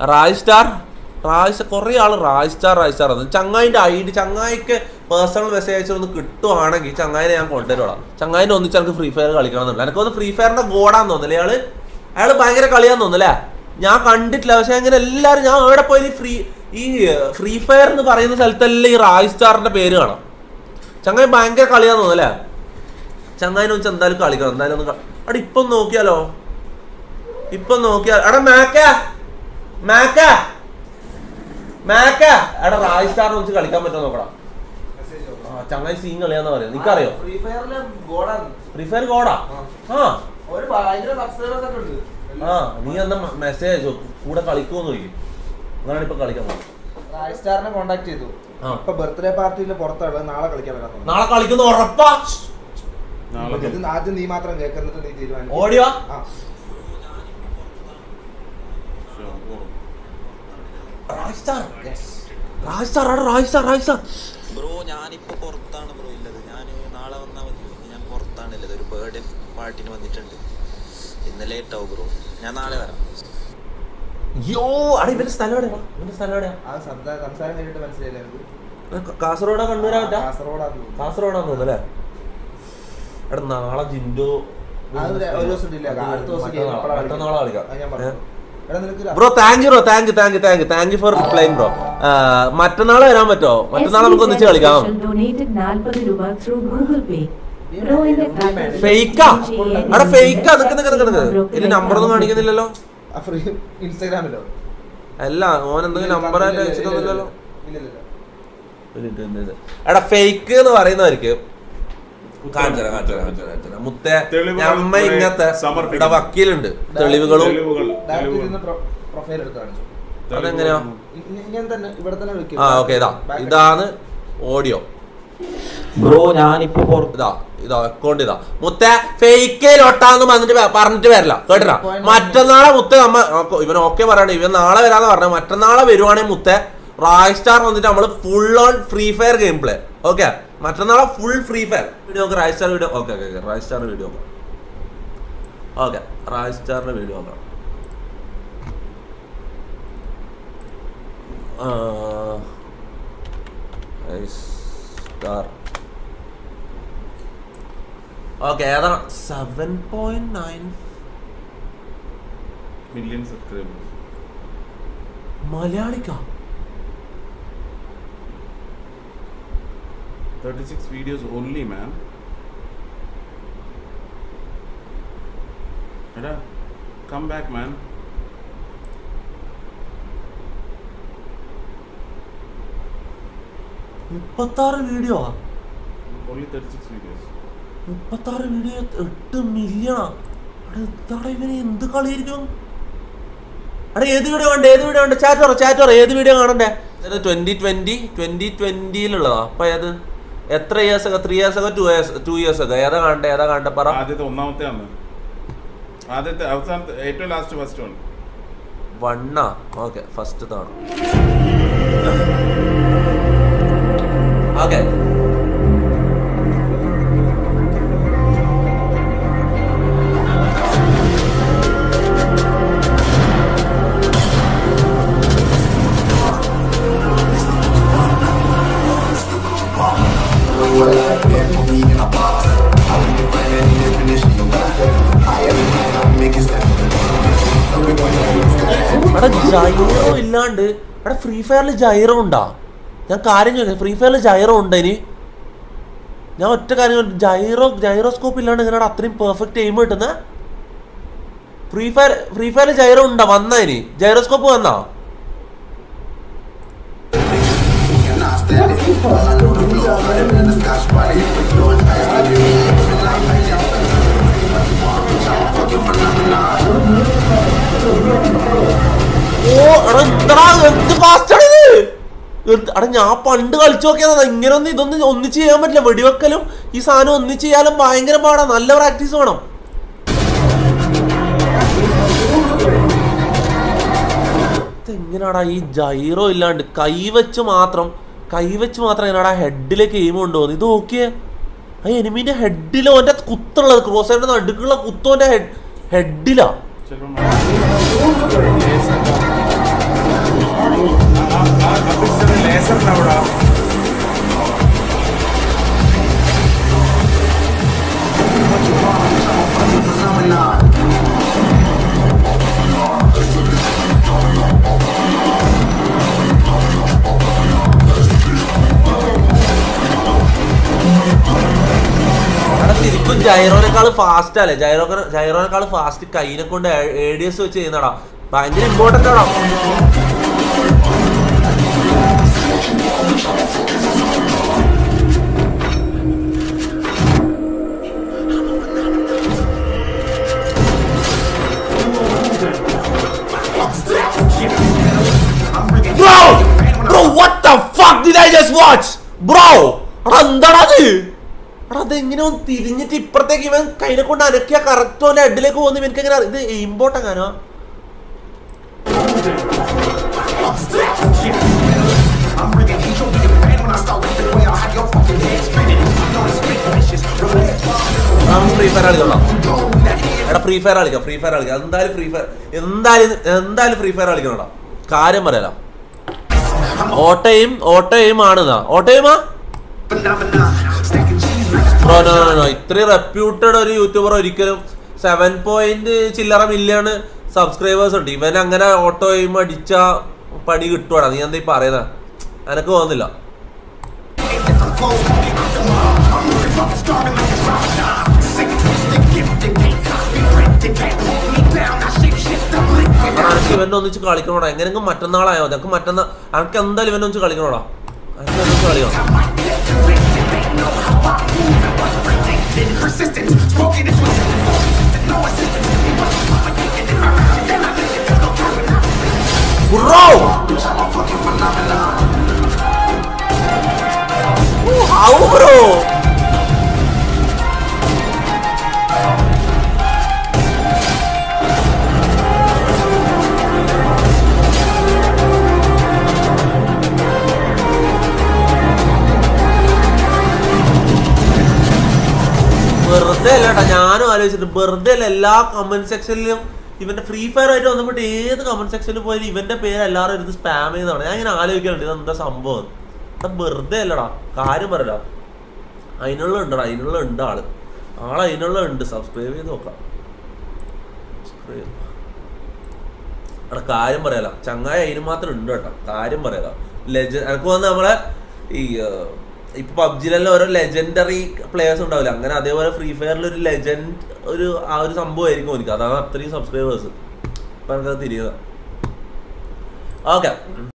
Rai star Rai star കുറേ ആൾ Rai star Rai star എന്ന് ചങ്ങായിൻ്റെ ഐ ഡി ചങ്ങായിക്ക് പേഴ്സണൽ മെസ്സേജ് അയച്ചൊന്ന് കിട്ടുവാണെങ്കിൽ ചങ്ങായിനെ ഞാൻ കൊണ്ടുവരോളാം ചങ്ങായിനെ ഒന്നിച്ച് എനിക്ക് ഫ്രീ ഫയർ കളിക്കണം എന്നുണ്ട് എനിക്ക് തോന്നുന്നു ഫ്രീ ഫയറിന്റെ ഗോഡാന്ന് തോന്നുന്നില്ലേ അയാള് അയാൾ ഭയങ്കര കളിയാന്ന് തോന്നുന്നല്ലേ ഞാൻ കണ്ടിട്ടില്ല പക്ഷെ അങ്ങനെ എല്ലാവരും ഞാൻ എവിടെ പോയി ഫ്രീ ഈ ഫ്രീ ഫയർ എന്ന് പറയുന്ന സ്ഥലത്തെല്ലാം ഈ റായ് സ്റ്റാറിന്റെ പേര് കാണാം ചങ്ങായി ഭയങ്കര കളിയാന്ന് തോന്നുന്നല്ലേ ചങ്ങായിനെ വെച്ച് എന്തായാലും കളിക്കണം എന്തായാലും ഒന്ന് ക- അവിടെ ഇപ്പം നോക്കിയാലോ ഇപ്പം നോക്കിയാൽ എടാ മാക്ക മാക്ക മാക്ക എടാ റായ് സ്റ്റാറിനെ വെച്ച് കളിക്കാൻ പറ്റുമോ നോക്കടാ ആ, ചങ്ങായി സീൻ കളിയാന്ന് പറയാം നിനക്കറിയോ ഫ്രീ ഫയറിലെ ഗോഡാണ് ഫ്രീ ഫയർ കോടാ ആ ഒരു ഭയങ്കര സബ്സ്ക്രൈബേഴ്സ് ഒക്കെ ഉണ്ട് ആ നീ എന്താ മെസ്സേജ് അയച്ചോ കൂടെ കളിക്കുമെന്ന് ചോദിക്കും അങ്ങനെയാണ് ഇപ്പൊ കളിക്കാൻ പോകുന്നത് റായ് സ്റ്റാറിനെ കോണ്ടാക്ട് ചെയ്തു ആ. ഇപ്പൊ ബർത്ത്ഡേ പാർട്ടിയിൽ പുറത്തുള്ളത് നാളെ കളിക്കാൻ വരാൻ നാളെ കളിക്കുന്ന ഉറപ്പാ നാളെ ഇത് ആദ്യം നീ മാത്രം കേൾക്കുന്നിട്ട് നീ തീരുമാനിക്കും ഓടിയോ ആ റായ് സ്റ്റാർ റായ് സ്റ്റാർ ആടാ Rai star Rai star bro ഞാനിപ്പോ പുറത്താണ് ബ്രോ ഉള്ളത് ഞാൻ നാളെ വന്നാൽ മതി ഇന്ന് ഞാൻ പുറത്താണ് ഉള്ളത് ഒരു ബർത്ത്ഡേ പാർട്ടിന് വന്നിട്ടുണ്ട് ഇന്ന് ലേറ്റ് ആവും ബ്രോ ഞാൻ നാളെ വരാം യോ അടാ ഇവന്റെ സ്ഥലം എവിടെയാ ഇവന്റെ സ്ഥലം എവിടെയാ ആ സംസാ- സംസാരം കഴിഞ്ഞിട്ട് മനസ്സിലായില്ല എനിക്ക് ക- കാസർഗോഡാ കണ്ണൂരാ മറ്റാ കാസർഗോഡാന്ന് തോന്നുന്നു. കാസർഗോഡാന്ന് തോന്നുന്നു അല്ലേ എടാ നാളെ ജിൻഡോ അത് ഒരു- ഒരു ദിവസം delay ആക്കാം. അടുത്ത ദിവസം game മറ്റന്നാളാ- എപ്പോഴാ മറ്റന്നാളെ കളിക്കാം അത് ഞാൻ പറഞ്ഞു. എടാ നിനക്ക് ഒരു bro thank you bro thank you thank you thank you thank you thank you for replying bro മറ്റന്നാളെ വരാൻ പറ്റുമോ മറ്റന്നാളെ നമുക്ക് ഒന്നിച്ച് കളിക്കാം donated 40 രൂപ through Google Pay. Bro in the package. ഫേക്കാ എടാ ഫേക്കാ നിക്ക് നിക്ക് നിക്ക് നിക്ക് ഇതിൽ നമ്പർ ഒന്നും കാണിക്കുന്നില്ലല്ലോ ആ ഫ്രീ ഇൻസ്റ്റാഗ്രാമിലോ അല്ല ഓൻ എന്തെങ്കിലും നമ്പർ ആയിട്ട് അയച്ചിട്ടൊന്നുമില്ലല്ലോ ഇല്ലില്ല ഒരു മിനിറ്റ്, ഒരു മിനിറ്റ്. എടാ ഫേക്ക് എന്ന് പറയുന്നവർക്ക് കാണിച്ചുതരാം, കാണിച്ചുതരാം, കാണിച്ചുതരാം, കാണിച്ചുതരാം. മുത്തേ തെളിവുകൾ ഞമ്മ കുറെ ഇങ്ങനത്തെ സമർപ്പിക്കുന്നു. ഇവിടെ വക്കീലുണ്ട് തെളിവുകളും തെളിവുകൾ ഡയറക്റ്റ് തെളിവുകൾ ഇരുന്ന് പ്രൊഫൈൽ എടുത്ത് കാണിച്ചു അതെങ്ങനെയാ ഇ- ഇങ്ങനെ തന്നെ ഇവിടെ തന്നെ വിളിക്കും ആ ഓക്കെ ഇതാ ഇതാണ് ഓഡിയോ ബ്രോ ഞാനിപ്പോ പുറത്ത് ഇതാ ഇതാ അക്കൗണ്ട് ഇതാ മുത്ത ഫേക്കിലോട്ടാന്ന് വന്നിട്ട് വ- പറഞ്ഞിട്ട് വരില്ല കേട്ടാ മറ്റന്നാളെ മുത്ത നമ്മ ഓ- ഇവൻ ഓക്കെ പറയണേ ഇവൻ നാളെ വരാന്ന് പറഞ്ഞ മറ്റന്നാളെ വരുവാണെങ്കിൽ മുത്ത റായ് സ്റ്റാർ വന്നിട്ട് നമ്മള് full on free fire game play okay മറ്റന്നാളെ ഫുൾ ഫ്രീ ഫയർ വീഡിയോ നോക്കാം Rai star video okay okay Rai star video നോക്കാം ഓക്കെ റായ് സ്റ്റാറിന്റെ വീഡിയോ നോക്കാം ആ, റായ് സ്റ്റാർ ഓക്കെ ഏതാണ് seven point nine million subscribers മലയാളിക്കാ thirty six videos only man എടാ come back man മുപ്പത്താറ് video only thirty six videos മുപ്പത്താറ് വീഡിയോ എട്ട് മില്യണാ എന്താണ് ഇവന് എന്ത് കളിയായിരിക്കും അവിടെ ഏത് വീഡിയോ കണ്ടേ ഏത് വീഡിയോ കണ്ടേ ചാറ്റ് പറ ചാറ്റ് പറ ഏത് വീഡിയോ കാണണ്ടേ ഇത് ട്വന്റി ട്വന്റി ട്വന്റി ട്വന്റിയിലുള്ളതാ അപ്പൊ ഏത് എത്ര ഇയേഴ്സ് ഒക്കെ ത്രീ ഇയേഴ്സ് ഒക്കെ ടു ഇയേഴ്സ് ടു ഇയേഴ്സ് ഒക്കെ ഏതാ കാണണ്ടേ ഏതാ കാണണ്ടേ പറ ആദ്യത്തെ ഒന്നാമത്തെ ആണ് ആദ്യത്തെ അവസാനത്തെ ഏറ്റവും ലാസ്റ്റ് ഫസ്റ്റ് വൺ വണ്ണാ ഓക്കെ ഫസ്റ്റ് തവണ ഓക്കെ എടാ ജൈറോ ഇല്ലാണ്ട് എടാ ഫ്രീ ഫയറിൽ ജൈറോ ഉണ്ടാ ഞാൻ കാര്യം ചോദിക്കാം ഫ്രീ ഫയറിൽ ജൈറോ ഉണ്ട് ഇനി ഞാൻ ഒറ്റ കാര്യം ചോദിച്ചു, ജൈറോ ജൈറോസ്കോപ്പ് ഇല്ലാണ്ട് എങ്ങനെയാണ് അത്രയും പെർഫെക്റ്റ് എയിം കിട്ടുന്നത് ഫ്രീ ഫയർ ഫ്രീ ഫയറിൽ ജൈറോ ഉണ്ടാ വന്നാ ഇനി ജൈറോസ്കോപ്പ് വന്നാ ഓ എടാ എന്താ എന്ത് ഫാസ്റ്റാണ് ഇത് എന്ത്- എടാ ഞാൻ പണ്ട് കളിച്ചു നോക്കിയതാ ഇങ്ങനെ ഒന്നും ഇതൊന്നും ഒന്നിച്ച് ചെയ്യാൻ പറ്റില്ല വെടിവെക്കലും ഈ സാധനം ഒന്നിച്ച് ചെയ്യാനും ഭയങ്കര പാടാ നല്ല പ്രാക്ടീസ് വേണം എങ്ങനെയാടാ ഈ ജൈറോ ഇല്ലാണ്ട് കൈവച്ച് മാത്രം കൈവച്ച് മാത്രം എങ്ങനെയാടാ ഹെഡിലേക്ക് എയിം കൊണ്ടുപോകുന്നത് ഇത് നോക്കിയേ ആ എനിമീന്റെ ഹെഡിലോ ഓന്റെ കുത്തുള്ളത് ക്രോസ് ആയിട്ട് നടുക്കുള്ള കുത്തോന്റെ ഹെഡ് ഹെഡിലാ ചിലപ്പോൾ ജൈറോനേക്കാൾ ഫാസ്റ്റ് അല്ലേ ജൈറോ ജൈറോനേക്കാൾ ഫാസ്റ്റ് കൈനെ കൊണ്ട് എ ഡി എസ് വെച്ച് ചെയ്യുന്നടാ ഭയങ്കര ഇമ്പോർട്ടന്റ് ആടാ Bro! Bro, what the fuck did I just watch? Bro! എടാ എന്താടാ അത് എടാ അതെങ്ങനെ ഒന്ന് തിരിഞ്ഞിട്ട് ഇപ്പുറത്തേക്ക് ഇവൻ കൈനെ കൊണ്ട് അനക്കിയ കറക്റ്റ് ഓന്റെ ഹെഡിലേക്ക് പോകുന്ന എനിക്ക് എങ്ങനെ ഇത് ഇമ്പോർട്ട് എങ്ങാനോ ഫ്രീ ഫയർ കളിക്കണം എടാ ഫ്രീ ഫയർ കളിക്കാം ഫ്രീ ഫയർ കളിക്കാം എന്തായാലും ഫ്രീ ഫയർ എന്തായാലും എന്തായാലും ഫ്രീ ഫയർ കളിക്കണടാ കാര്യം പറയാലോ ഓട്ടയും ഓട്ടയും ആണെന്നാ ഓട്ടയുമാ ബ്രോ നോ നോ നോ ഇത്രയും റെപ്യൂട്ടഡ് ഒരു യൂട്യൂബർ ഒരിക്കലും സെവൻ പോയിന്റ് ചില്ലറ മില്യൺ സബ്സ്ക്രൈബേഴ്സ് ഉണ്ട് ഇവൻ അങ്ങനെ ഓട്ടോ എയിം അടിച്ച പണി കിട്ടുവാടാ നീ എന്താ ഈ പറയുന്ന എനക്ക് തോന്നുന്നില്ല അനക്ക് ഇവന്റെ ഒന്നിച്ച് കളിക്കണോടാ എങ്ങനെയെങ്കിലും മറ്റന്നാളായോ അതൊക്കെ മറ്റന്നാൾ അനക്ക് എന്തായാലും ഇവന്റെ ഒന്നിച്ച് കളിക്കണോടാ അനക്ക് ഒന്നിച്ച് കളിക്കണം Bro! Oh, how bro? വെറുതെ അല്ലട്ടാ ഞാനും ആലോചിച്ചിട്ട് വെറുതെ അല്ല എല്ലാ കമന്റ് സെക്ഷനിലും ഇവന്റെ ഫ്രീ ഫയർ ആയിട്ട് വന്നപ്പോൾ ഏത് കമന്റ് സെക്ഷനിൽ പോയാലും ഇവന്റെ പേര് എല്ലാവരും എടുത്ത് സ്പാം ചെയ്യുന്നതാണ് ഞാൻ ഇങ്ങനെ ആലോചിക്കുന്നുണ്ട് ഇതെന്താ സംഭവം എടാ വെറുതെ അല്ലടാ കാര്യം പറയല അതിനുള്ള ഉണ്ടടാ അതിനുള്ള ഉണ്ട് ആള് ആള് അതിനുള്ള ഉണ്ട് സബ്സ്ക്രൈബ് ചെയ്ത് നോക്കാം Subscribe. എടാ കാര്യം പറയാല ചങ്ങായി അതിന് മാത്രം ഉണ്ട് കേട്ടോ കാര്യം പറയാല ലെജ എനിക്ക് തോന്നുന്നു നമ്മളെ ഈ ഏർ, ഇപ്പൊ പബ്ജിയിലെല്ലാം ഓരോ ലെജൻഡറി പ്ലേയേഴ്സ് ഉണ്ടാവില്ല അങ്ങനെ അതേപോലെ ഫ്രീ ഫയറിൽ ഒരു ലെജൻഡ് ഒരു ആ ഒരു സംഭവമായിരിക്കും എനിക്ക് അതാണ് അത്രയും സബ്സ്ക്രൈബേഴ്സ് ഇപ്പൊ എനിക്കത് തിരിയുക ഓക്കെ